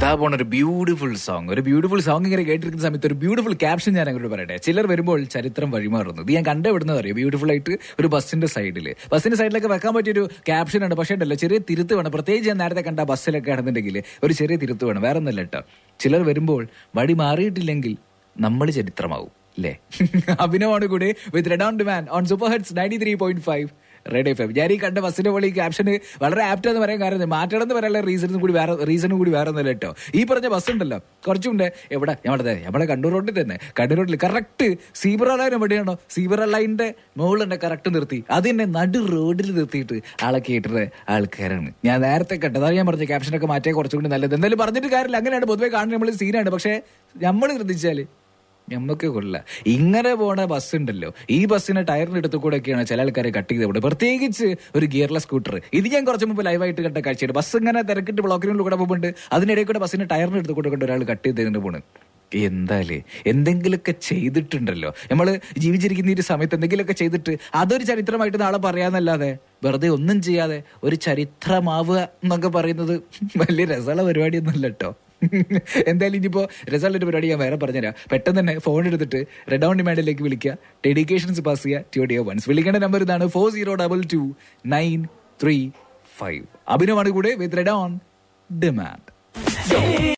ഇതാ പോണ ഒരു ബ്യൂട്ടിഫുൾ സോങ് ഒരു ബ്യൂട്ടിഫുൾ സോങ് ഇങ്ങനെ കേട്ടിരിക്കുന്ന സമയത്ത് ഒരു ബ്യൂട്ടിഫുൾ ക്യാപ്ഷൻ ഞാൻ അങ്ങോട്ട് പറയട്ടെ ചിലർ വരുമ്പോൾ ചരിത്രം വഴിമാറുന്നു ഇത് ഞാൻ കണ്ടുവിടുന്നത് അറിയോ ബ്യൂട്ടിഫുൾ ആയിട്ട് ഒരു ബസ്സിന്റെ സൈഡിൽ ബസ്സിന്റെ സൈഡിലൊക്കെ വെക്കാൻ പറ്റിയൊരു ക്യാപ്ഷൻ ആണ് പക്ഷേ ഉണ്ടല്ലോ ചെറിയ തിരുത്ത് വേണം പ്രത്യേകിച്ച് ഞാൻ നേരത്തെ കണ്ട ബസ്സിലൊക്കെ ആണെന്നുണ്ടെങ്കിൽ ഒരു ചെറിയ തിരുത്ത് വേണം വേറെ ഒന്നല്ല കേട്ടോ ചിലർ വരുമ്പോൾ വഴി മാറിയിട്ടില്ലെങ്കിൽ നമ്മൾ ചരിത്രമാവും അല്ലേ അഭിനവാണ് കൂടെ with red on demand on super heads ninety three point five red F M ഞാൻ ഈ കണ്ട ബസ്സിന്റെ പോലെ ഈ ക്യാപ്ഷന് വളരെ ആപ്റ്റ് എന്ന് പറയാൻ കാരണം മാറ്റണം എന്ന് പറയാനുള്ള റീസണും കൂടി വേറെ റീസണും കൂടി വേറെ ഒന്നല്ല കേട്ടോ ഈ പറഞ്ഞ ബസ് ഉണ്ടല്ലോ കുറച്ചും മുന്നേ എവിടെ ഞങ്ങളുടെ നമ്മുടെ കണ്ണൂർ റോഡിൽ തന്നെ കണ്ണൂർ റോഡിൽ കറക്റ്റ് സീബ്ര ലൈൻ എവിടെയാണോ സീബ്ര ലൈനിന്റെ മുകളിൽ തന്നെ കറക്റ്റ് നിർത്തി അത് തന്നെ നടു റോഡിൽ നിർത്തിയിട്ട് ആളെ കേട്ടിട്ട് ആൾക്കാരാണ് ഞാൻ നേരത്തെ കണ്ടത് അതാണ് ഞാൻ പറഞ്ഞ ക്യാപ്ഷനൊക്കെ മാറ്റിയാൽ കുറച്ചും കൂടി നല്ലത് എന്തായാലും പറഞ്ഞിട്ട് കാര്യമില്ല അങ്ങനെയാണ് പൊതുവെ കാണുന്നത് നമ്മൾ സീനാണ് പക്ഷേ നമ്മൾ ശ്രദ്ധിച്ചാല് ഞമ്മക്ക് കൊള്ള ഇങ്ങനെ പോണ ബസ് ഉണ്ടല്ലോ ഈ ബസ്സിന് ടയറിന്റെ അടുത്ത് കൂടെ ഒക്കെയാണ് ചില ആൾക്കാരെ കട്ട് ചെയ്ത് വിടുന്നത് പ്രത്യേകിച്ച് ഒരു ഗിയർലെസ് സ്കൂട്ടർ ഇത് ഞാൻ കുറച്ച് മുമ്പ് ലൈവായിട്ട് കണ്ട കാഴ്ചയാണ് ബസ് ഇങ്ങനെ തിരക്കിട്ട് ബ്ലോക്കിനുള്ളിൽ കൂടെ പോകുന്നുണ്ട് അതിനിടയിൽ കൂടെ ബസ്സിന് ടയറിന്റെ അടുത്ത് കൂടെ കൊണ്ട് ഒരാൾ കട്ട് ചെയ്തിട്ട് പോണ് എന്താലേ എന്തെങ്കിലുമൊക്കെ ചെയ്തിട്ടുണ്ടല്ലോ നമ്മൾ ജീവിച്ചിരിക്കുന്ന ഈ ഒരു സമയത്ത് എന്തെങ്കിലുമൊക്കെ ചെയ്തിട്ട് അതൊരു ചരിത്രമായിട്ട് നാളെ പറയാന്നല്ലാതെ വെറുതെ ഒന്നും ചെയ്യാതെ ഒരു ചരിത്രമാവുക എന്നൊക്കെ പറയുന്നത് വലിയ രസമുള്ള പരിപാടിയൊന്നുമല്ല കേട്ടോ എന്തായാലും ഇനിയിപ്പോ റിസൾട്ട് ഒരു പരിപാടി ഞാൻ വേറെ പറഞ്ഞുതരാം പെട്ടെന്ന് തന്നെ ഫോൺ എടുത്തിട്ട് റെഡ് ഓൺ ഡിമാൻഡിലേക്ക് വിളിക്കുക ഡെഡിക്കേഷൻസ് പാസ് ചെയ്യുക ട്യൂഡിയോ വൺസ് വിളിക്കേണ്ട നമ്പർ ഇതാണ് four zero double two nine three five അഭിനവാണ് കൂടെ വിത്ത് റെഡ് ഓൺ ഡിമാൻഡ്